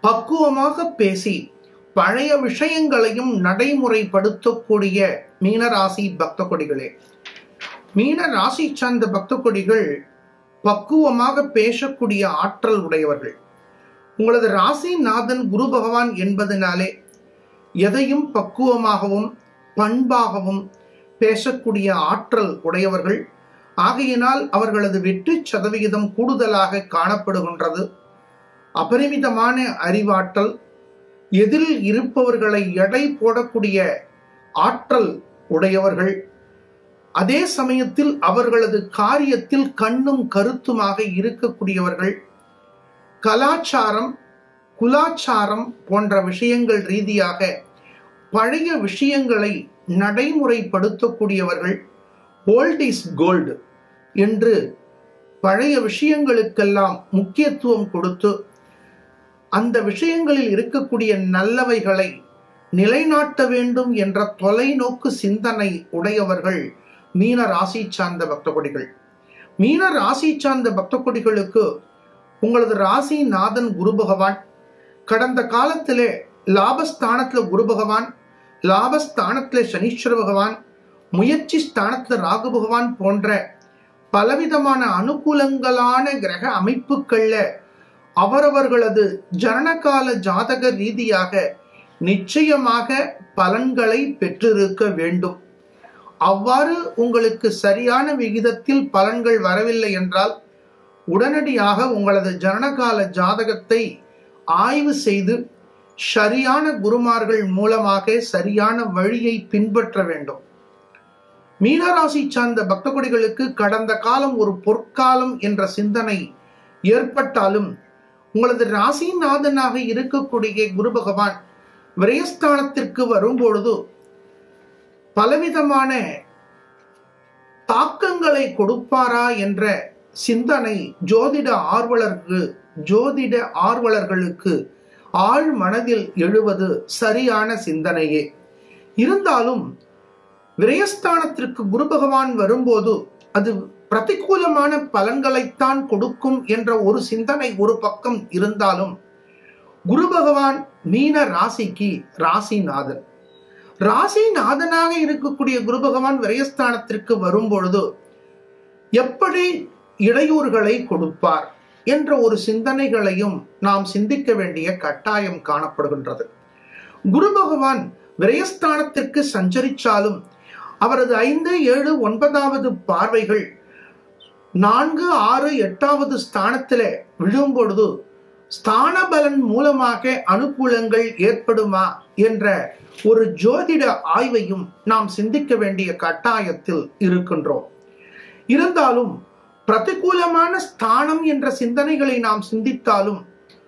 பக்குவமாக பேசி பழைய விஷயங்களையும் நடைமுறைப்படுத்தக்கூடிய மீனராசி பக்த கொடிகளே மீன ராசி சார்ந்த பக்த கொடிகள் பக்குவமாக பேசக்கூடிய ஆற்றல் உடையவர்கள் உங்களது ராசிநாதன் குரு பகவான் என்பதனாலே எதையும் பக்குவமாகவும் பண்பாகவும் பேசக்கூடிய ஆற்றல் உடையவர்கள் ஆகையினால் அவர்களது வெற்றி சதவிகிதம் கூடுதலாக காணப்படுகின்றது அபரிமிதமான அறிவாற்றல் எதிரில் இருப்பவர்களை எடை போடக்கூடிய ஆற்றல் உடையவர்கள் அதே சமயத்தில் அவர்களது காரியத்தில் கண்ணும் கருத்துமாக இருக்கக்கூடியவர்கள் கலாச்சாரம் குலாச்சாரம் போன்ற விஷயங்கள் ரீதியாக பழைய விஷயங்களை நடைமுறைப்படுத்தக்கூடியவர்கள் ஓல்ட் இஸ் கோல்டு என்று பழைய விஷயங்களுக்கெல்லாம் முக்கியத்துவம் கொடுத்து அந்த விஷயங்களில் இருக்கக்கூடிய நல்லவைகளை நிலைநாட்ட வேண்டும் என்ற தொலைநோக்கு சிந்தனை உடையவர்கள் மீன ராசி சார்ந்த பக்த கொடிகள் மீன ராசி சார்ந்த பக்த கொடிகளுக்கு உங்களது ராசி நாதன் குரு பகவான் கடந்த காலத்திலே லாபஸ்தானத்துல குரு பகவான் லாபஸ்தானத்துல சனீஸ்வர பகவான் முயற்சி ஸ்தானத்துல ராகு பகவான் போன்ற பலவிதமான அனுகூலங்களான கிரக அமைப்புகள்ல அவரவர்களது ஜனனகால ஜாதக ரீதியாக நிச்சயமாக பலன்களை பெற்றிருக்க வேண்டும் அவ்வாறு உங்களுக்கு சரியான விகிதத்தில் பலன்கள் வரவில்லை என்றால் உடனடியாக உங்களது ஜனனகால ஜாதகத்தை ஆய்வு செய்து சரியான குருமார்கள் மூலமாக சரியான வழியை பின்பற்ற வேண்டும் மீனராசி சார்ந்த பக்த கொடிகளுக்கு கடந்த காலம் ஒரு பொற்காலம் என்ற சிந்தனை ஏற்பட்டாலும் உங்களது ராசிநாதனாக இருக்கக்கூடிய குரு பகவான் விரயஸ்தானத்திற்கு வரும்பொழுது பலவிதமான தாக்கங்களை கொடுப்பாரா என்ற சிந்தனை ஜோதிட ஆர்வலருக்கு ஜோதிட ஆர்வலர்களுக்கு ஆழ் மனதில் எழுவது சரியான சிந்தனையே இருந்தாலும் விரயஸ்தானத்திற்கு குரு பகவான் வரும்போது அது பிரதிகூலமான பலன்களைத்தான் கொடுக்கும் என்ற ஒரு சிந்தனை ஒரு பக்கம் இருந்தாலும் குரு பகவான் மீன ராசிக்கு ராசிநாதன் ராசிநாதனாக இருக்கக்கூடிய குரு பகவான் விரயஸ்தானத்திற்கு வரும்பொழுது எப்படி இடையூறுகளை கொடுப்பார் என்ற ஒரு சிந்தனைகளையும் நாம் சிந்திக்க வேண்டிய கட்டாயம் காணப்படுகின்றது குரு பகவான் விரயஸ்தானத்திற்கு சஞ்சரிச்சாலும் அவரது ஐந்து ஏழு ஒன்பதாவது பார்வைகள் நான்கு ஆறு எட்டாவது ஸ்தானத்தில விழும் பொழுது ஸ்தான பலன் மூலமாக அனுகூலங்கள் ஏற்படுமா என்ற ஒரு ஜோதிட ஆய்வையும் நாம் சிந்திக்க வேண்டிய கட்டாயத்தில் இருக்கின்றோம் இருந்தாலும் பிரதிகூலமான ஸ்தானம் என்ற சிந்தனைகளை நாம் சிந்தித்தாலும்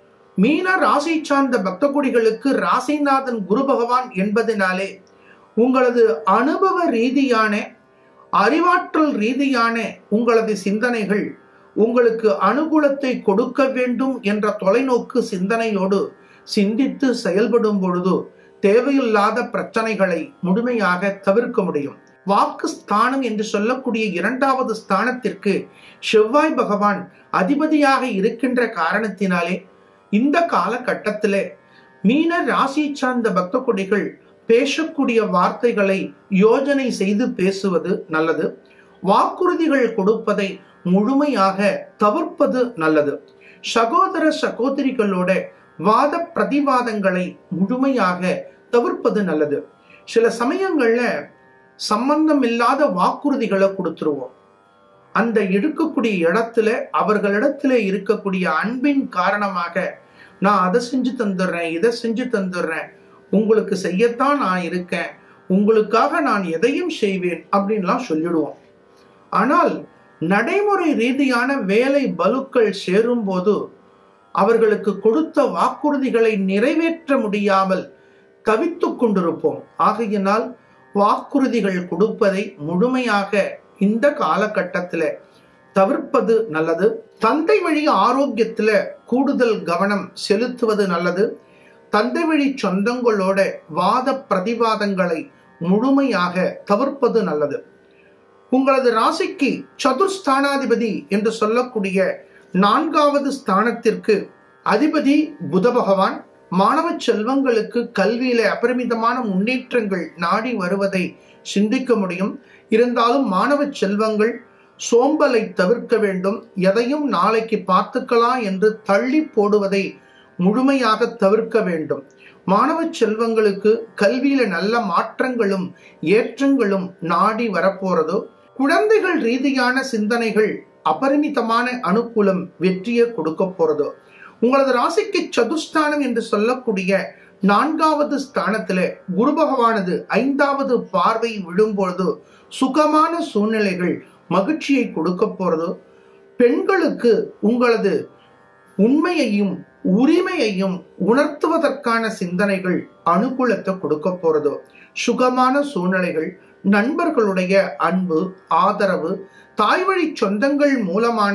மீன ராசி சார்ந்த பக்த கொடிகளுக்கு ராசிநாதன் குரு பகவான் என்பதனாலே உங்களது அனுபவ ரீதியான அறிவாற்றல் ரீதியான உங்களது சிந்தனைகள் உங்களுக்கு அனுகூலத்தை கொடுக்க வேண்டும் என்ற தொலைநோக்கு சிந்தனையோடு சிந்தித்து செயல்படும் பொழுது தேவையில்லாத பிரச்சனைகளை முழுமையாக தவிர்க்க முடியும் வாக்கு ஸ்தானம் என்று சொல்லக்கூடிய இரண்டாவது ஸ்தானத்திற்கு செவ்வாய் பகவான் அதிபதியாக இருக்கின்ற காரணத்தினாலே இந்த காலகட்டத்திலே மீன ராசி சார்ந்த பக்த கொடிகள் பேசக்கூடிய வார்த்தைகளை யோஜனை செய்து பேசுவது நல்லது வாக்குறுதிகள் கொடுப்பதை முழுமையாக தவிர்ப்பது நல்லது சகோதர சகோதரிகளோட வாத பிரதிவாதங்களை முழுமையாக தவிர்ப்பது நல்லது சில சமயங்கள்ல சம்பந்தம் இல்லாத வாக்குறுதிகளை கொடுத்துருவோம் அந்த எடுக்கக்கூடிய இடத்துல அவர்களிடத்துல இருக்கக்கூடிய அன்பின் காரணமாக நான் அதை செஞ்சு தந்துடுறேன் இதை செஞ்சு தந்துடுறேன் உங்களுக்கு செய்யத்தான் நான் இருக்கேன் உங்களுக்காக நான் எதையும் செய்வேன் அப்படின்லாம் சொல்லிடுவோம் ஆனால் நடைமுறை ரீதியான வேலை பலுக்கள் சேரும் போது அவர்களுக்கு கொடுத்த வாக்குறுதிகளை நிறைவேற்ற முடியாமல் தவித்துக் கொண்டிருப்போம் ஆகையினால் வாக்குறுதிகள் கொடுப்பதை முழுமையாக இந்த காலகட்டத்துல தவிர்ப்பது நல்லது தந்தை வழி ஆரோக்கியத்துல கூடுதல் கவனம் செலுத்துவது நல்லது தந்தை வழி சொந்தங்களோட வாத பிரதிவாதங்களை முழுமையாக தவிர்ப்பது நல்லது உங்களது ராசிக்கு சதுர்ஸ்தானாதிபதி என்று சொல்லக்கூடிய நான்காவது ஸ்தானத்திற்கு அதிபதி புத பகவான் மாணவ செல்வங்களுக்கு கல்வியில அபரிமிதமான முன்னேற்றங்கள் நாடி வருவதை சிந்திக்க முடியும் இருந்தாலும் மாணவ செல்வங்கள் சோம்பலை தவிர்க்க வேண்டும் எதையும் நாளைக்கு பார்த்துக்கலாம் என்று தள்ளி போடுவதை முழுமையாக தவிர்க்க வேண்டும் மாணவ செல்வங்களுக்கு கல்வியில நல்ல மாற்றங்களும் ஏற்றங்களும் நாடி வரப்போறதோ குழந்தைகள் ரீதியான சிந்தனைகள் அபரிமிதமான அனுகூலம் வெற்றியை கொடுக்க போறதோ உங்களது ராசிக்கு சதுஸ்தானம் என்று சொல்லக்கூடிய நான்காவது ஸ்தானத்துல குரு பகவானது ஐந்தாவது பார்வை விழும்பொழுது சுகமான சூழ்நிலைகள் மகிழ்ச்சியை கொடுக்க போறதோ பெண்களுக்கு உங்களது உண்மையையும் உரிமையையும் உணர்த்துவதற்கான சிந்தனைகள் அனுகூலத்தை கொடுக்க போறதோ சுகமான சூழ்நிலைகள் நண்பர்களுடைய அன்பு ஆதரவு தாய்வழி சொந்தங்கள் மூலமான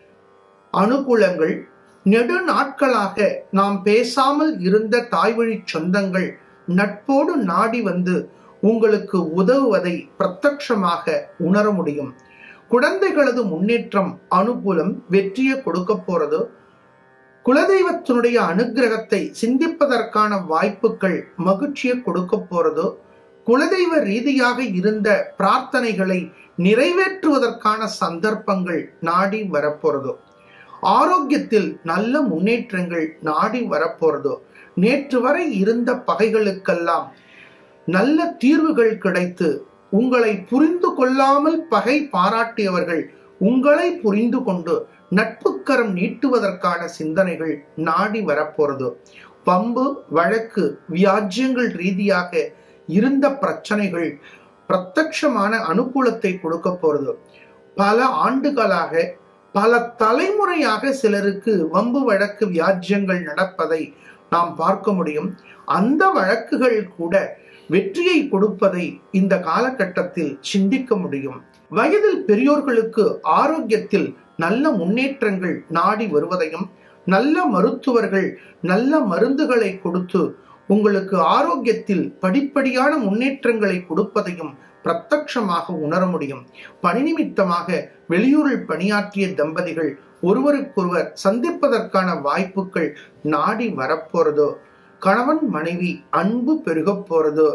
அனுகூலங்கள் நெடு நாட்களாக நாம் பேசாமல் இருந்த தாய்வழி சொந்தங்கள் நட்போடு நாடி வந்து உங்களுக்கு உதவுவதை பிரத்யட்சமாக உணர முடியும் குழந்தைகளது முன்னேற்றம் அனுகூலம் வெற்றியை கொடுக்க போறது குலதெய்வத்தினுடைய அனுகிரகத்தை சிந்திப்பதற்கான வாய்ப்புகள் மகிழ்ச்சியை கொடுக்க போறதோ குலதெய்வ ரீதியாக இருந்த பிரார்த்தனைகளை நிறைவேற்றுவதற்கான சந்தர்ப்பங்கள் நாடி வரப்போறதோ ஆரோக்கியத்தில் நல்ல முன்னேற்றங்கள் நாடி வரப்போறதோ நேற்று வரை இருந்த பகைகளுக்கெல்லாம் நல்ல தீர்வுகள் கிடைத்து உங்களை புரிந்து கொள்ளாமல் பகை பாராட்டியவர்கள் உங்களை புரிந்து கொண்டு நட்புக்கரம் நீட்டுவதற்கான சிந்தனைகள் நாடி வரப்போறது பம்பு வழக்கு வியாஜ்யங்கள் ரீதியாக இருந்த பிரச்சனைகள் பிரத்யட்சமான அனுகூலத்தை கொடுக்க போறது பல ஆண்டுகளாக பல தலைமுறையாக சிலருக்கு வம்பு வழக்கு வியாஜ்யங்கள் நடப்பதை நாம் பார்க்க முடியும் அந்த வழக்குகள் கூட வெற்றியை கொடுப்பதை இந்த காலகட்டத்தில் சிந்திக்க முடியும் வயதில் பெரியோர்களுக்கு ஆரோக்கியத்தில் நல்ல முன்னேற்றங்கள் நாடி வருவதையும் நல்ல மருத்துவர்கள் நல்ல மருந்துகளை கொடுத்து உங்களுக்கு ஆரோக்கியத்தில் படிப்படியான முன்னேற்றங்களை கொடுப்பதையும் பிரத்யட்சமாக உணர முடியும் பணி நிமித்தமாக வெளியூரில் பணியாற்றிய தம்பதிகள் ஒருவருக்கொருவர் சந்திப்பதற்கான வாய்ப்புகள் நாடி வரப்போறதோ கணவன் மனைவி அன்பு பெருகப் போறதோ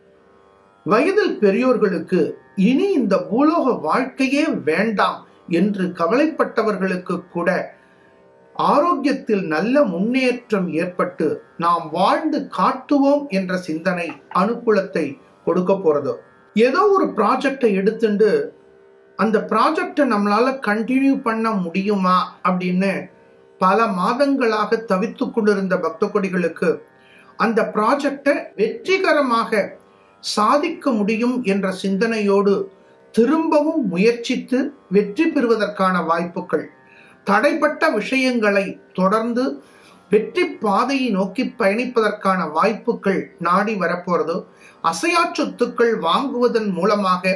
வயதில் பெரியோர்களுக்கு இனி இந்த பூலோக வாழ்க்கையே வேண்டாம் என்று கவலைப்பட்டவர்களுக்கு கூட ஆரோக்கியத்தில் நல்ல முன்னேற்றம் ஏற்பட்டு நாம் வாழ்ந்து காட்டுவோம் என்ற சிந்தனை அனுகூலத்தை கொடுக்க போறதோ ஏதோ ஒரு ப்ராஜெக்டை எடுத்துட்டு அந்த ப்ராஜெக்டை நம்மளால கண்டினியூ பண்ண முடியுமா அப்படின்னு பல மாதங்களாக தவித்து கொண்டிருந்த பக்த கொடிகளுக்கு அந்த ப்ராஜெக்டை வெற்றிகரமாக சாதிக்க முடியும் என்ற சிந்தனையோடு திரும்பவும் முயற்சித்து வெற்றி பெறுவதற்கான வாய்ப்புகள் தடைப்பட்ட விஷயங்களை தொடர்ந்து வெற்றி பாதையை நோக்கி பயணிப்பதற்கான வாய்ப்புகள் நாடி வரப்போறது அசையா சொத்துக்கள் வாங்குவதன் மூலமாக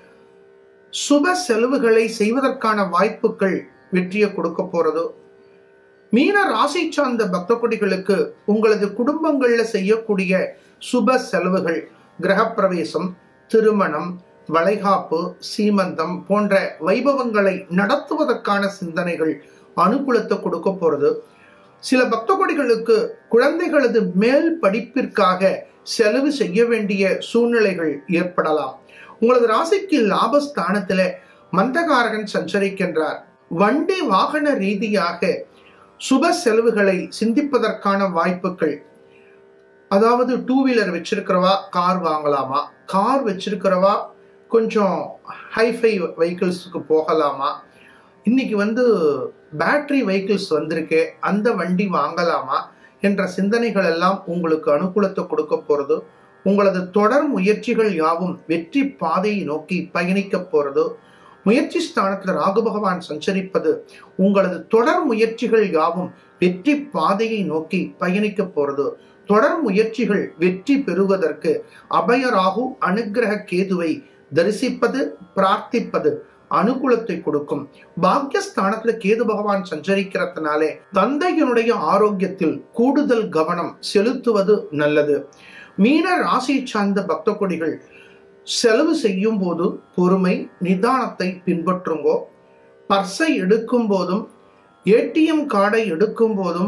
சுப செலவுகளை செய்வதற்கான வாய்ப்புகள் வெற்றியை கொடுக்க போறது மீன ராசி சார்ந்த பக்த கொடிகளுக்கு உங்களது குடும்பங்கள்ல செய்யக்கூடிய சுப செலவுகள் கிரகப்பிரவேசம் திருமணம் வளைகாப்பு சீமந்தம் போன்ற வைபவங்களை நடத்துவதற்கான சிந்தனைகள் அனுகூலத்தை கொடுக்க போறது சில பக்த கொடிகளுக்கு குழந்தைகளது மேல் படிப்பிற்காக செலவு செய்ய வேண்டிய சூழ்நிலைகள் ஏற்படலாம் உங்களது ராசிக்கு லாபஸ்தானத்துல மந்தகாரகன் சஞ்சரிக்கின்றார் வண்டி வாகன ரீதியாக சுப செலவுகளை சிந்திப்பதற்கான வாய்ப்புகள் அதாவது டூ வீலர் வச்சிருக்கிறவா கார் வாங்கலாமா கார் வச்சிருக்கிறவா கொஞ்சம் ஹைஃபை வெஹிக்கிள்ஸுக்கு போகலாமா இன்னைக்கு வந்து பேட்டரி வெஹிக்கிள்ஸ் வந்திருக்கு அந்த வண்டி வாங்கலாமா என்ற சிந்தனைகள் எல்லாம் உங்களுக்கு அனுகூலத்தை கொடுக்க போறது உங்களது தொடர் முயற்சிகள் யாவும் வெற்றி பாதையை நோக்கி பயணிக்க போறது முயற்சி ஸ்தானத்துல ராகு பகவான் சஞ்சரிப்பது உங்களது தொடர் முயற்சிகள் யாவும் வெற்றி பாதையை நோக்கி பயணிக்க போறது தொடர் முயற்சிகள் வெற்றி பெறுவதற்கு அபயராகு அனுகிரக கேதுவை தரிசிப்பது பிரார்த்திப்பது அனுகூலத்தை கொடுக்கும் பாக்கியஸ்தானத்துல கேது பகவான் சஞ்சரிக்கிறதுனாலே தந்தையினுடைய ஆரோக்கியத்தில் கூடுதல் கவனம் செலுத்துவது நல்லது மீன ராசி சார்ந்த பக்த கொடிகள் செலவு செய்யும் போது பொறுமை நிதானத்தை பின்பற்றுங்கோ பர்ஸை எடுக்கும் போதும் ஏடிஎம் கார்டை எடுக்கும் போதும்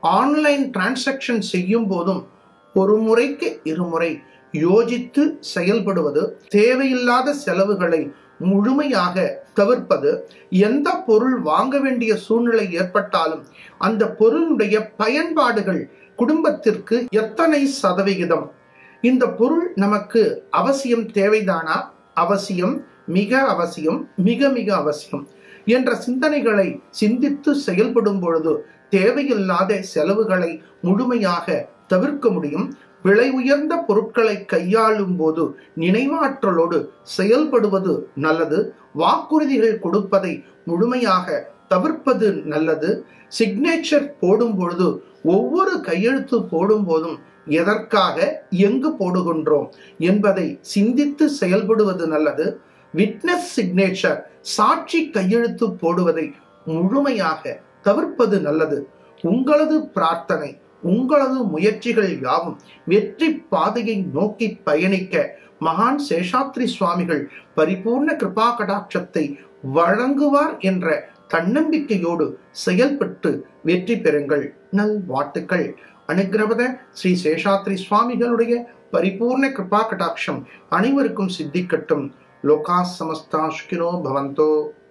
ஆன்லைன் டிரான்சாக்ஷன் செய்யும் போதும் ஒரு முறைக்கு இருமுறை யோசித்து செயல்படுவது தேவையில்லாத செலவுகளை முழுமையாக தவிர்ப்பது எந்த பொருள் வாங்க வேண்டிய சூழ்நிலை ஏற்பட்டாலும் அந்த பொருளுடைய பயன்பாடுகள் குடும்பத்திற்கு எத்தனை சதவிகிதம் இந்த பொருள் நமக்கு அவசியம் தேவைதானா அவசியம் மிக அவசியம் மிக மிக அவசியம் என்ற சிந்தனைகளை சிந்தித்து செயல்படும் பொழுது தேவையில்லாத செலவுகளை முழுமையாக தவிர்க்க முடியும் விலை உயர்ந்த பொருட்களை கையாளும் போது நினைவாற்றலோடு செயல்படுவது நல்லது வாக்குறுதிகள் கொடுப்பதை முழுமையாக தவிர்ப்பது நல்லது சிக்னேச்சர் போடும் பொழுது ஒவ்வொரு கையெழுத்து போடும் போதும் எதற்காக எங்கு போடுகின்றோம் என்பதை சிந்தித்து செயல்படுவது நல்லது விட்னஸ் சிக்னேச்சர் சாட்சி கையெழுத்து போடுவதை முழுமையாக தவிர்ப்பது நல்லது உங்களது பிரார்த்தனை உங்களது முயற்சிகள் யாவும் வெற்றி பாதையை நோக்கி பயணிக்க மகான் சேஷாத்ரி சுவாமிகள் பரிபூர்ண கிருபா கடாட்சத்தை வழங்குவார் என்ற தன்னம்பிக்கையோடு செயல்பட்டு வெற்றி பெறுங்கள் நல் வாட்டுக்கள் அனுகிரவத ஸ்ரீ சேஷாத்ரி சுவாமிகளுடைய பரிபூர்ண கிருபா கடாட்சம் அனைவருக்கும் சித்திக்கட்டும் லோகா சமஸ்தா சுகினோ பவந்தோ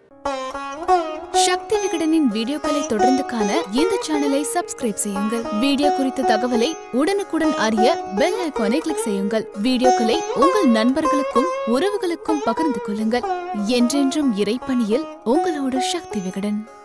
சக்தி விகடனின் வீடியோக்களை தொடர்ந்து காண இந்த சேனலை சப்ஸ்கிரைப் செய்யுங்கள் வீடியோ குறித்த தகவலை உடனுக்குடன் அறிய பெல் ஐகானை கிளிக் செய்யுங்கள் வீடியோக்களை உங்கள் நண்பர்களுக்கும் உறவுகளுக்கும் பகிர்ந்து கொள்ளுங்கள் என்றென்றும் இறைப்பணியில் உங்களோடு சக்தி விகடன்